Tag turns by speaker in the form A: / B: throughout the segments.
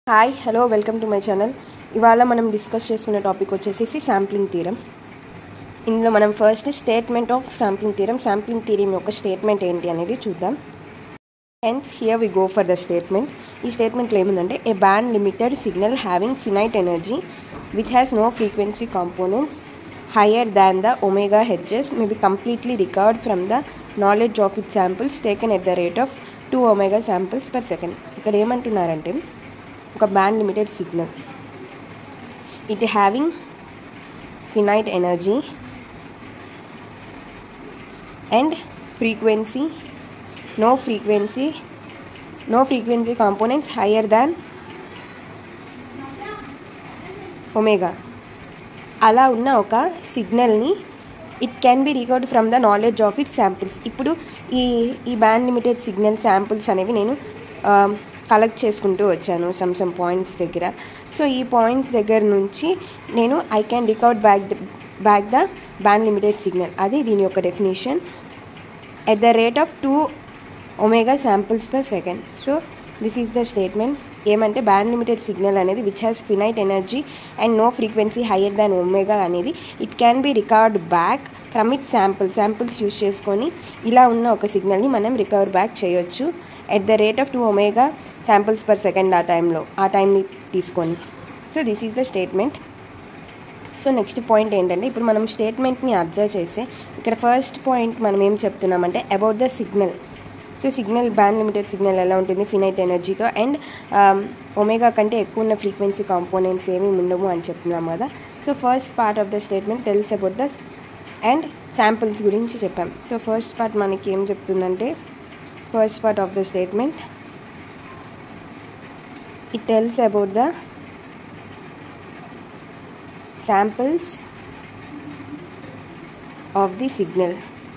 A: hi hello welcome to my channel ఇవాళ మనం discuss చేస్తున్న టాపిక్ వచ్చేసి శాంప్లింగ్ థీరం ఇందులో మనం first statement of sampling theorem sampling theorem యొక్క స్టేట్మెంట్ ఏంటి అనేది చూద్దాం hence here we go for the statement ఈ స్టేట్మెంట్లో ఏముందంటే a band limited signal having finite energy which has no frequency components higher than the omega hertz may be completely recovered from the knowledge of it samples taken at the rate of two omega samples per second ఇక్కడ ఏమంటున్నారంటే ఒక band limited signal it having finite energy and frequency no frequency no frequency components higher than omega అలా ఉన్న ఒక సిగ్నల్ని it can be recovered from the knowledge of it samples ఇప్పుడు ఈ ఈ బ్యాండ్ లిమిటెడ్ సిగ్నల్ శాంపుల్స్ అనేవి నేను collect చేసుకుంటూ వచ్చాను సమ్ సమ్ పాయింట్స్ దగ్గర సో ఈ పాయింట్స్ దగ్గర నుంచి నేను I can recover back the back the band limited signal అది దీని యొక్క definition at the rate of two omega samples per second so this is the statement ఏమంటే బ్యాండ్ లిమిటెడ్ సిగ్నల్ అనేది which has finite energy and no frequency higher than omega అనేది it can be recovered back from it sample samples use చేసుకొని ఇలా ఉన్న ఒక సిగ్నల్ని మనం recover back చేయొచ్చు at the rate of two omega samples per second ఆ టైంలో ఆ టైంని తీసుకొని so this is the statement so next point ఏంటంటే ఇప్పుడు మనం స్టేట్మెంట్ని అబ్జర్వ్ చేస్తే ఇక్కడ ఫస్ట్ పాయింట్ మనం ఏం చెప్తున్నామంటే about the signal so signal band limited signal ఎలా ఉంటుంది ఫినైట్ ఎనర్జీతో అండ్ ఒమేగా కంటే ఎక్కువ ఉన్న ఫ్రీక్వెన్సీ కాంపోనెంట్స్ ఏమీ ఉండవు అని చెప్తున్నాం కదా so first part of the statement tells about the and samples గురించి చెప్పాం సో ఫస్ట్ పార్ట్ మనకి ఏం చెప్తుందంటే first part of the statement it tells about the samples of the signal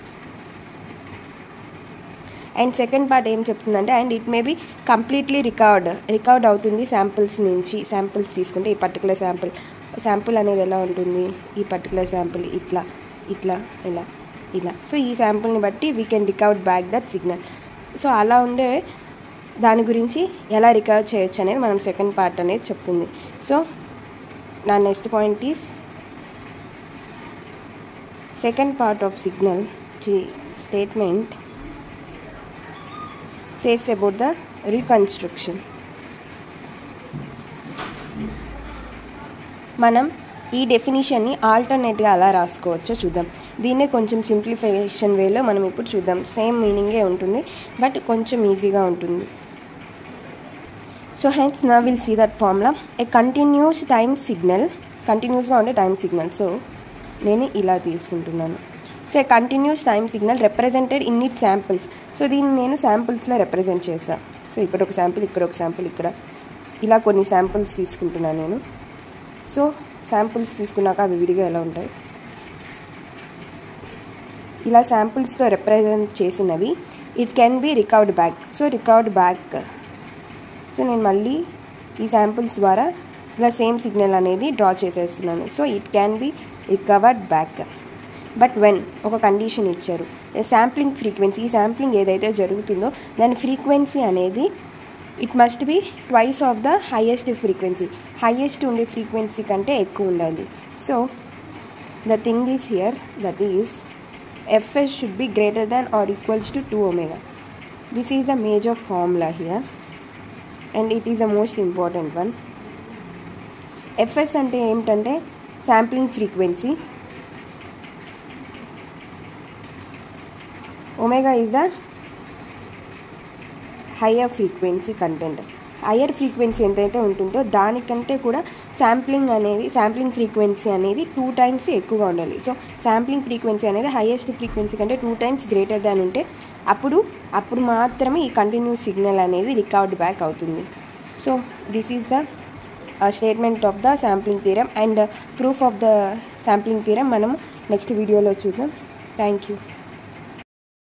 A: and second part ఏం చెప్తుందంటే and it may be completely record record అవుతుంది samples నుంచి samples తీసుకుంటే ఈ పర్టికులర్ శాంపుల్ శాంపుల్ అనేది ఎలా ఉంటుంది ఈ పర్టికులర్ శాంపుల్ ఇట్లా ఇట్లా ఇలా ఇలా సో ఈ శాంపుల్ని బట్టి we can recover back that signal so అలా ఉండే దాని గురించి ఎలా రికవర్ చేయొచ్చు అనేది మనం సెకండ్ పార్ట్ అనేది చెప్తుంది సో నా next point is second part of signal statement says about the reconstruction మనం ఈ డెఫినేషన్ని ఆల్టర్నేట్గా అలా రాసుకోవచ్చో చూద్దాం దీన్నే కొంచెం సింప్లిఫికేషన్ వేలో మనం ఇప్పుడు చూద్దాం సేమ్ మీనింగే ఉంటుంది బట్ కొంచెం ఈజీగా ఉంటుంది సో హెన్స్ నా will see that formula a continuous time signal కంటిన్యూస్గా ఉండే టైం సిగ్నల్ సో నేను ఇలా తీసుకుంటున్నాను so a continuous time signal represented in it samples so దీన్ని నేను శాంపిల్స్లో రిప్రజెంట్ చేస్తాను సో ఇక్కడ ఒక శాంపిల్ ఇక్కడ ఒక శాంపిల్ ఇక్కడ ఇలా కొన్ని శాంపిల్స్ తీసుకుంటున్నాను నేను సో శాంపిల్స్ తీసుకున్నాక అవి విడిగా ఎలా ఉంటాయి ఇలా శాంపిల్స్తో రిప్రజెంట్ చేసినవి it can be recovered back so recovered back so నేను మళ్ళీ ఈ శాంపిల్స్ ద్వారా ఇలా సేమ్ సిగ్నల్ అనేది డ్రా చేసేస్తున్నాను so it can be recovered back but when ఒక కండిషన్ ఇచ్చారు శాంప్లింగ్ ఫ్రీక్వెన్సీ ఈ శాంప్లింగ్ ఏదైతే జరుగుతుందో దాని ఫ్రీక్వెన్సీ అనేది it must be twice of the highest frequency highest ఉండే ఫ్రీక్వెన్సీ కంటే ఎక్కువ ఉండాలి so the thing is here that is FS should be greater than or equals to two omega this is the major formula here and it is the most important one FS అంటే ఏమిటంటే sampling frequency omega is the higher frequency content higher frequency ఎంతైతే ఉంటుందో దానికంటే కూడా sampling అనేది sampling frequency అనేది two times ఎక్కువగా ఉండాలి సో శాంప్లింగ్ ఫ్రీక్వెన్సీ అనేది హైయెస్ట్ ఫ్రీక్వెన్సీ కంటే టూ టైమ్స్ గ్రేటర్ దాన్ ఉంటే అప్పుడు అప్పుడు మాత్రమే ఈ కంటిన్యూస్ సిగ్నల్ అనేది రికవర్డ్ బ్యాక్ అవుతుంది so this is the statement of the sampling theorem and proof of the sampling theorem మనం నెక్స్ట్ వీడియోలో చూద్దాం థ్యాంక్ యూ